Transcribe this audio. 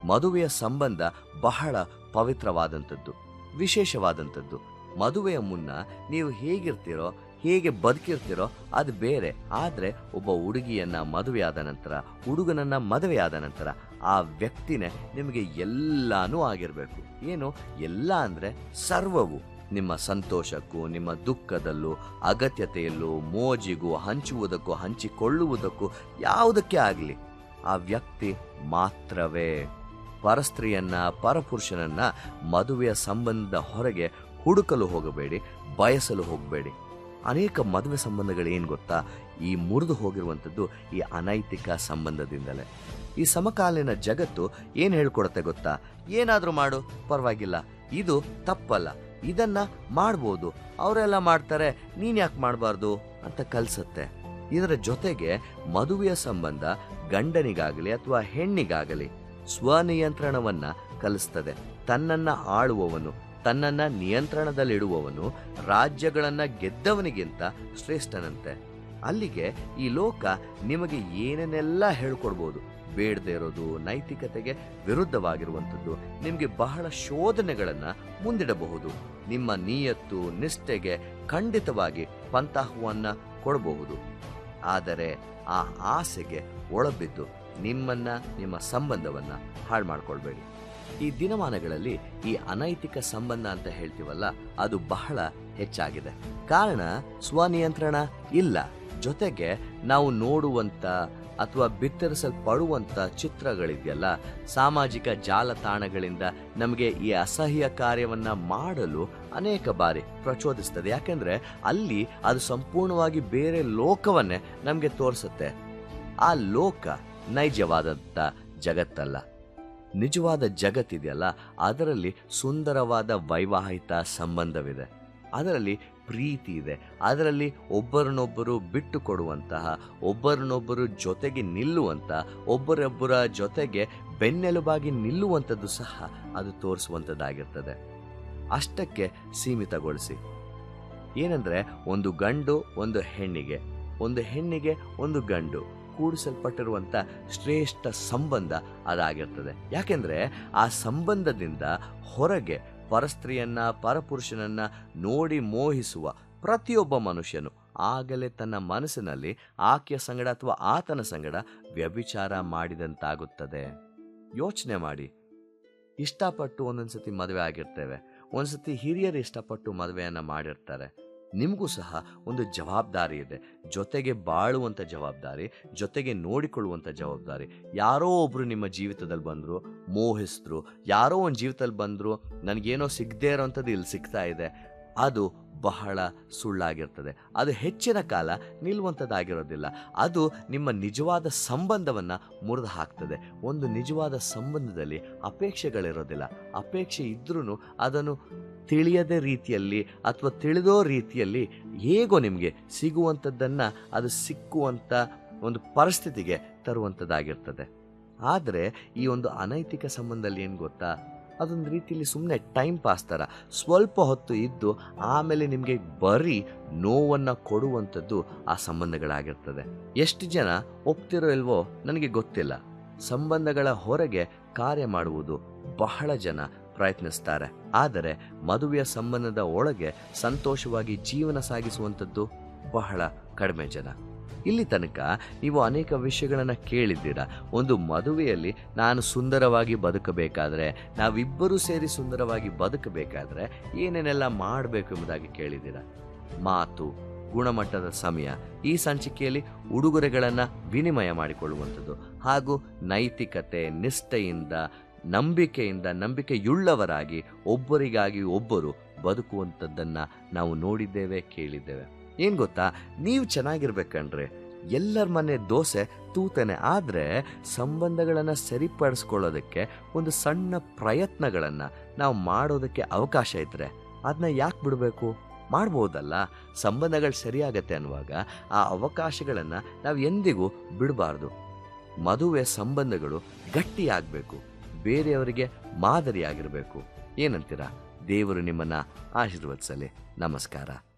ಮದುವೆಯ ಸಂಬಂಧ ಬಹಳ ಪವಿತ್ರವಾದಂಥದ್ದು ವಿಶೇಷವಾದಂಥದ್ದು ಮದುವೆಯ ಮುನ್ನ ನೀವು ಹೇಗಿರ್ತೀರೋ ಹೇಗೆ ಬದುಕಿರ್ತೀರೋ ಅದು ಬೇರೆ ಆದರೆ ಒಬ್ಬ ಹುಡುಗಿಯನ್ನ ಮದುವೆಯಾದ ನಂತರ ಹುಡುಗನನ್ನ ಮದುವೆಯಾದ ನಂತರ ಆ ವ್ಯಕ್ತಿನೇ ನಿಮಗೆ ಎಲ್ಲಾನು ಆಗಿರಬೇಕು ಏನು ಎಲ್ಲ ಅಂದರೆ ಸರ್ವವು ನಿಮ್ಮ ಸಂತೋಷಕ್ಕೂ ನಿಮ್ಮ ದುಃಖದಲ್ಲೂ ಅಗತ್ಯತೆಯಲ್ಲೂ ಮೋಜಿಗೂ ಹಂಚುವುದಕ್ಕೂ ಹಂಚಿಕೊಳ್ಳುವುದಕ್ಕೂ ಯಾವುದಕ್ಕೆ ಆಗಲಿ ಆ ವ್ಯಕ್ತಿ ಮಾತ್ರವೇ ಪರಸ್ತ್ರೀಯನ್ನ ಪರಪುರುಷನನ್ನ ಮದುವೆಯ ಸಂಬಂಧದ ಹೊರಗೆ ಹುಡುಕಲು ಹೋಗಬೇಡಿ ಬಯಸಲು ಹೋಗಬೇಡಿ ಅನೇಕ ಮದುವೆ ಸಂಬಂಧಗಳು ಏನು ಗೊತ್ತಾ ಈ ಮುರಿದು ಹೋಗಿರುವಂಥದ್ದು ಈ ಅನೈತಿಕ ಸಂಬಂಧದಿಂದಲೇ ಈ ಸಮಕಾಲೀನ ಜಗತ್ತು ಏನು ಹೇಳ್ಕೊಡುತ್ತೆ ಗೊತ್ತಾ ಏನಾದರೂ ಮಾಡು ಪರವಾಗಿಲ್ಲ ಇದು ತಪ್ಪಲ್ಲ ಇದನ್ನ ಮಾಡ್ಬೋದು ಅವರೆಲ್ಲ ಮಾಡ್ತಾರೆ ನೀನು ಯಾಕೆ ಮಾಡಬಾರ್ದು ಅಂತ ಕಲಿಸುತ್ತೆ ಇದರ ಜೊತೆಗೆ ಮದುವೆಯ ಸಂಬಂಧ ಗಂಡನಿಗಾಗಲಿ ಅಥವಾ ಹೆಣ್ಣಿಗಾಗಲಿ ಸ್ವನಿಯಂತ್ರಣವನ್ನ ಕಲಿಸ್ತದೆ ತನ್ನನ್ನ ಆಳುವವನು ತನ್ನನ್ನ ನಿಯಂತ್ರಣದಲ್ಲಿಡುವವನು ರಾಜ್ಯಗಳನ್ನ ಗೆದ್ದವನಿಗಿಂತ ಶ್ರೇಷ್ಠನಂತೆ ಅಲ್ಲಿಗೆ ಈ ಲೋಕ ನಿಮಗೆ ಏನೇನೆಲ್ಲ ಹೇಳ್ಕೊಡ್ಬೋದು ಬೇಡದೇ ಇರೋದು ನೈತಿಕತೆಗೆ ವಿರುದ್ಧವಾಗಿರುವಂಥದ್ದು ನಿಮಗೆ ಬಹಳ ಶೋಧನೆಗಳನ್ನ ಮುಂದಿಡಬಹುದು ನಿಮ್ಮ ನಿಯತ್ತು ನಿಷ್ಠೆಗೆ ಖಂಡಿತವಾಗಿ ಪಂತಾಹವನ್ನ ಕೊಡಬಹುದು ಆದರೆ ಆ ಆಸೆಗೆ ಒಳಬಿದ್ದು ನಿಮ್ಮನ್ನ ನಿಮ್ಮ ಸಂಬಂಧವನ್ನ ಹಾಳು ಮಾಡ್ಕೊಳ್ಬೇಡಿ ಈ ದಿನಮಾನಗಳಲ್ಲಿ ಈ ಅನೈತಿಕ ಸಂಬಂಧ ಅಂತ ಹೇಳ್ತೀವಲ್ಲ ಅದು ಬಹಳ ಹೆಚ್ಚಾಗಿದೆ ಕಾರಣ ಸ್ವನಿಯಂತ್ರಣ ಇಲ್ಲ ಜೊತೆಗೆ ನಾವು ನೋಡುವಂತ ಅಥವಾ ಬಿತ್ತರಿಸಲ್ಪಡುವಂತ ಚಿತ್ರಗಳಿದೆಯಲ್ಲ ಸಾಮಾಜಿಕ ಜಾಲತಾಣಗಳಿಂದ ನಮಗೆ ಈ ಅಸಹ್ಯ ಕಾರ್ಯವನ್ನ ಮಾಡಲು ಅನೇಕ ಬಾರಿ ಪ್ರಚೋದಿಸ್ತದೆ ಯಾಕೆಂದ್ರೆ ಅಲ್ಲಿ ಅದು ಸಂಪೂರ್ಣವಾಗಿ ಬೇರೆ ಲೋಕವನ್ನೇ ನಮಗೆ ತೋರಿಸುತ್ತೆ ಆ ಲೋಕ ನೈಜವಾದಂಥ ಜಗತ್ತಲ್ಲ ನಿಜವಾದ ಜಗತ್ತಿದೆಯಲ್ಲ ಅದರಲ್ಲಿ ಸುಂದರವಾದ ವೈವಾಹಿಕ ಸಂಬಂಧವಿದೆ ಅದರಲ್ಲಿ ಪ್ರೀತಿ ಇದೆ ಅದರಲ್ಲಿ ಒಬ್ಬರನ್ನೊಬ್ಬರು ಬಿಟ್ಟು ಕೊಡುವಂತಹ ಒಬ್ಬರನ್ನೊಬ್ಬರು ಜೊತೆಗೆ ನಿಲ್ಲುವಂತ ಒಬ್ಬರೊಬ್ಬರ ಜೊತೆಗೆ ಬೆನ್ನೆಲುಬಾಗಿ ನಿಲ್ಲುವಂಥದ್ದು ಸಹ ಅದು ತೋರಿಸುವಂಥದ್ದಾಗಿರ್ತದೆ ಅಷ್ಟಕ್ಕೆ ಸೀಮಿತಗೊಳಿಸಿ ಏನಂದ್ರೆ ಒಂದು ಗಂಡು ಒಂದು ಹೆಣ್ಣಿಗೆ ಒಂದು ಹೆಣ್ಣಿಗೆ ಒಂದು ಗಂಡು ಕೂಡಿಸಲ್ಪಟ್ಟಿರುವಂಥ ಶ್ರೇಷ್ಠ ಸಂಬಂಧ ಅದಾಗಿರ್ತದೆ ಯಾಕೆಂದ್ರೆ ಆ ಸಂಬಂಧದಿಂದ ಹೊರಗೆ ಪರಸ್ತ್ರೀಯನ್ನ ಪರಪುರುಷನನ್ನ ನೋಡಿ ಮೋಹಿಸುವ ಪ್ರತಿಯೊಬ್ಬ ಮನುಷ್ಯನು ಆಗಲೇ ತನ್ನ ಮನಸ್ಸಿನಲ್ಲಿ ಆಕೆಯ ಸಂಗಡ ಅಥವಾ ಆತನ ಸಂಗಡ ವ್ಯಭಿಚಾರ ಮಾಡಿದಂತಾಗುತ್ತದೆ ಯೋಚನೆ ಮಾಡಿ ಇಷ್ಟಪಟ್ಟು ಒಂದೊಂದ್ಸತಿ ಮದುವೆ ಆಗಿರ್ತೇವೆ ಒಂದ್ಸತಿ ಹಿರಿಯರು ಇಷ್ಟಪಟ್ಟು ಮದುವೆಯನ್ನ ಮಾಡಿರ್ತಾರೆ ನಿಮಗೂ ಸಹ ಒಂದು ಜವಾಬ್ದಾರಿ ಇದೆ ಜೊತೆಗೆ ಬಾಳುವಂಥ ಜವಾಬ್ದಾರಿ ಜೊತೆಗೆ ನೋಡಿಕೊಳ್ಳುವಂಥ ಜವಾಬ್ದಾರಿ ಯಾರೋ ಒಬ್ರು ನಿಮ್ಮ ಜೀವಿತದಲ್ಲಿ ಬಂದರು ಮೋಹಿಸಿದ್ರು ಯಾರೋ ಒಂದು ಜೀವಿತದಲ್ಲಿ ಬಂದರು ನನಗೇನೋ ಸಿಗದೇ ಇರೋವಂಥದ್ದು ಇಲ್ಲಿ ಸಿಗ್ತಾ ಇದೆ ಅದು ಬಹಳ ಸುಳ್ಳಾಗಿರ್ತದೆ ಅದು ಹೆಚ್ಚಿನ ಕಾಲ ನಿಲ್ಲುವಂಥದ್ದಾಗಿರೋದಿಲ್ಲ ಅದು ನಿಮ್ಮ ನಿಜವಾದ ಸಂಬಂಧವನ್ನು ಮುರಿದು ಹಾಕ್ತದೆ ಒಂದು ನಿಜವಾದ ಸಂಬಂಧದಲ್ಲಿ ಅಪೇಕ್ಷೆಗಳಿರೋದಿಲ್ಲ ಅಪೇಕ್ಷೆ ಇದ್ರೂ ಅದನ್ನು ತಿಳಿಯದ ರೀತಿಯಲ್ಲಿ ಅಥವಾ ತಿಳಿದೋ ರೀತಿಯಲ್ಲಿ ಹೇಗೋ ನಿಮಗೆ ಸಿಗುವಂಥದ್ದನ್ನು ಅದು ಸಿಕ್ಕುವಂಥ ಒಂದು ಪರಿಸ್ಥಿತಿಗೆ ತರುವಂಥದ್ದಾಗಿರ್ತದೆ ಆದರೆ ಈ ಒಂದು ಅನೈತಿಕ ಸಂಬಂಧದಲ್ಲಿ ಏನು ಗೊತ್ತಾ ಅದೊಂದು ರೀತಿಯಲ್ಲಿ ಸುಮ್ಮನೆ ಟೈಮ್ ಪಾಸ್ ಥರ ಸ್ವಲ್ಪ ಹೊತ್ತು ಇದ್ದು ಆಮೇಲೆ ನಿಮಗೆ ಬರೀ ನೋವನ್ನು ಕೊಡುವಂಥದ್ದು ಆ ಸಂಬಂಧಗಳಾಗಿರ್ತದೆ ಎಷ್ಟು ಜನ ಒಪ್ತಿರೋ ಇಲ್ವೋ ನನಗೆ ಗೊತ್ತಿಲ್ಲ ಸಂಬಂಧಗಳ ಹೊರಗೆ ಕಾರ್ಯ ಮಾಡುವುದು ಬಹಳ ಜನ ಪ್ರಯತ್ನಿಸ್ತಾರೆ ಆದರೆ ಮದುವೆಯ ಸಂಬಂಧದ ಒಳಗೆ ಸಂತೋಷವಾಗಿ ಜೀವನ ಸಾಗಿಸುವಂಥದ್ದು ಬಹಳ ಕಡಿಮೆ ಜನ ಇಲ್ಲಿ ತನಕ ನೀವು ಅನೇಕ ವಿಷಯಗಳನ್ನು ಕೇಳಿದ್ದೀರಾ ಒಂದು ಮದುವೆಯಲ್ಲಿ ನಾನು ಸುಂದರವಾಗಿ ಬದುಕಬೇಕಾದ್ರೆ ನಾವಿಬ್ಬರೂ ಸೇರಿ ಸುಂದರವಾಗಿ ಬದುಕಬೇಕಾದ್ರೆ ಏನೇನೆಲ್ಲ ಮಾಡಬೇಕು ಎಂಬುದಾಗಿ ಕೇಳಿದ್ದೀರಾ ಮಾತು ಗುಣಮಟ್ಟದ ಸಮಯ ಈ ಸಂಚಿಕೆಯಲ್ಲಿ ಉಡುಗೊರೆಗಳನ್ನು ವಿನಿಮಯ ಮಾಡಿಕೊಳ್ಳುವಂಥದ್ದು ಹಾಗೂ ನೈತಿಕತೆ ನಿಷ್ಠೆಯಿಂದ ನಂಬಿಕೆಯಿಂದ ನಂಬಿಕೆಯುಳ್ಳವರಾಗಿ ಒಬ್ಬರಿಗಾಗಿ ಒಬ್ಬರು ಬದುಕುವಂಥದ್ದನ್ನು ನಾವು ನೋಡಿದ್ದೇವೆ ಕೇಳಿದ್ದೇವೆ ಏನು ಗೊತ್ತಾ ನೀವು ಚೆನ್ನಾಗಿರ್ಬೇಕಂಡ್ರೆ ಎಲ್ಲರ ಮನೆ ದೋಸೆ ತೂತನೆ ಆದರೆ ಸಂಬಂಧಗಳನ್ನು ಸರಿಪಡಿಸ್ಕೊಳ್ಳೋದಕ್ಕೆ ಒಂದು ಸಣ್ಣ ಪ್ರಯತ್ನಗಳನ್ನು ನಾವು ಮಾಡೋದಕ್ಕೆ ಅವಕಾಶ ಇದ್ದರೆ ಅದನ್ನ ಯಾಕೆ ಬಿಡಬೇಕು ಮಾಡ್ಬೋದಲ್ಲ ಸಂಬಂಧಗಳು ಸರಿಯಾಗತ್ತೆ ಅನ್ನುವಾಗ ಆ ಅವಕಾಶಗಳನ್ನು ನಾವು ಎಂದಿಗೂ ಬಿಡಬಾರ್ದು ಮದುವೆ ಸಂಬಂಧಗಳು ಗಟ್ಟಿಯಾಗಬೇಕು ಬೇರೆಯವರಿಗೆ ಮಾದರಿಯಾಗಿರಬೇಕು ಏನಂತೀರಾ ದೇವರು ನಿಮ್ಮನ್ನ ಆಶೀರ್ವದಿಸಲಿ ನಮಸ್ಕಾರ